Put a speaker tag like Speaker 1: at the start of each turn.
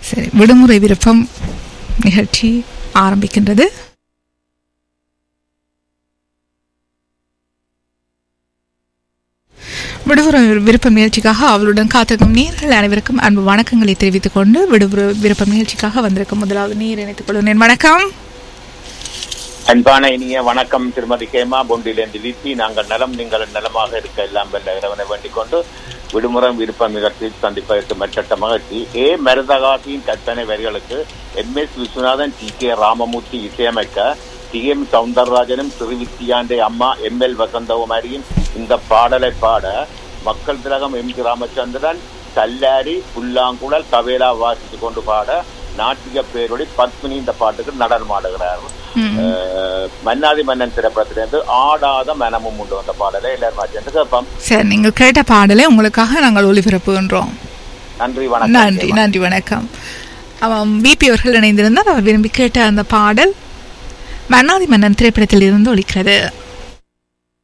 Speaker 1: சரி விடுமுறை விருப்பம் நிகழ்ச்சி ஆரம்பிக்கின்றது விடுமுறை விருப்பம் நிகழ்ச்சிக்காக அவளுடன் காத்திருக்கும் நேர்கள் அனைவருக்கும் அன்பு வணக்கங்களை தெரிவித்துக் கொண்டு விடுமுறை விருப்பம் நிகழ்ச்சிக்காக வந்திருக்கும் முதலாவது நீர் இணைத்துக் கொள்கிறேன் வணக்கம்
Speaker 2: அன்பான இனிய வணக்கம் திருமதி கேமா பொண்டிலிருந்து வீசி நாங்கள் நலம் நீங்கள் நலமாக இருக்க எல்லாம் வெல்ல இறைவனை வேண்டிக் கொண்டு விடுமுறை விருப்ப நிகழ்ச்சியில் சந்திப்பதற்கு மெச்சட்ட மகிழ்ச்சி ஏ மருதகாசியின் கற்பனை வரிகளுக்கு M S Viswanathan T K Ramamoorthy இசையமைக்க டி எம் சவுந்தரராஜனும் திருவித்தியாண்டே அம்மா எம் எல் வசந்தகுமாரியும் இந்த பாடலை பாட மக்கள் திலகம் எம் ஜி ராமச்சந்திரன் கல்லாரி புல்லாங்குழல் கவேலா வாசித்து கொண்டு பாட நாட்டிய பேரொடி பத்மினி இந்த பாட்டுக்கு நடனமாடுகிறார் அஹ், மன்னாதி மன்னன் திரைப்படத்திலிருந்து ஆடாத மனமும் உண்டு அந்த பாடலை எல்லாரும் சேர்ந்து கேட்போம்
Speaker 1: சரி நீங்கள் கேட்ட பாடலை உங்களுக்காக நாங்கள் ஒளிபரப்புகின்றோம்
Speaker 2: நன்றி வணக்கம்
Speaker 1: நன்றி நன்றி வணக்கம் அவன் விபி அவர்கள் இணைந்திருந்தார் அவர் விரும்பி கேட்ட அந்த பாடல் மன்னாதி மன்னன் திரைப்படத்தில் இருந்து ஒலிக்கிறது